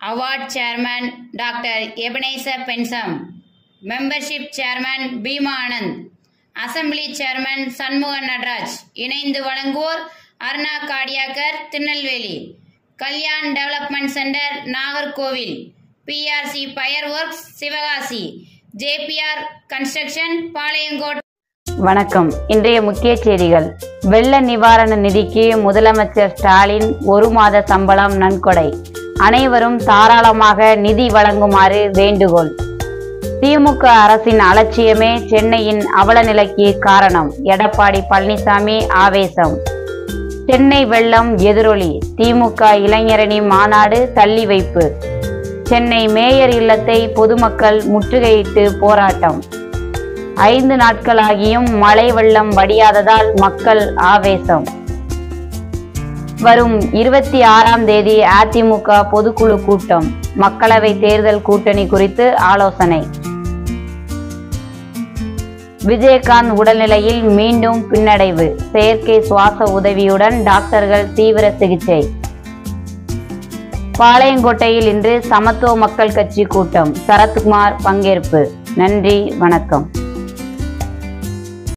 Award Chairman Dr. Ebenezer Pensam, Membership Chairman Bhima Anand assembly chairman Shanmugan Natraj இணைந்து வழங்குவோர் Aruna Kadiyakkar Tirunelveli Kalyan development centre Nagercoil PRC fireworks Sivakasi JPR construction Palayamkottai வணக்கம் இன்றைய முக்கிய செய்திகள் வெள்ள நிவாரண நிதிக்கு முதலமைச்சர் ஸ்டாலின் ஒரு மாத சம்பளம் நன்கொடை அனைவரும் தாராளமாக நிதி வழங்குமாறு வேண்டுகோள் திமுக அரசின் அலட்சியமே சென்னையின் அவலநிலைக்கு காரணம் எடப்பாடி பழனிசாமி ஆவேசம் சென்னை வெள்ளம் எதிரொலி திமுக இளைஞரணி மாநாடு தள்ளி வைப்பு சென்னை மேயர் இல்லத்தை பொதுமக்கள் முற்றுகையிட்டு போராட்டம் ஐந்து நாட்களாகியும் மழை வெள்ளம் வடியாததால் மக்கள் ஆவேசம் வரும் இருபத்தி ஆறாம் தேதி அதிமுக பொதுக்குழு கூட்டம் மக்களவை தேர்தல் கூட்டணி குறித்து ஆலோசனை விஜயகாந்த் உடல்நிலையில் மீண்டும் பின்னடைவு செயற்கை சுவாச உதவியுடன் டாக்டர்கள் தீவிர சிகிச்சை பாளையங்கோட்டையில் இன்று சமத்துவ மக்கள் கட்சி கூட்டம் சரத்குமார் பங்கேற்பு நன்றி வணக்கம்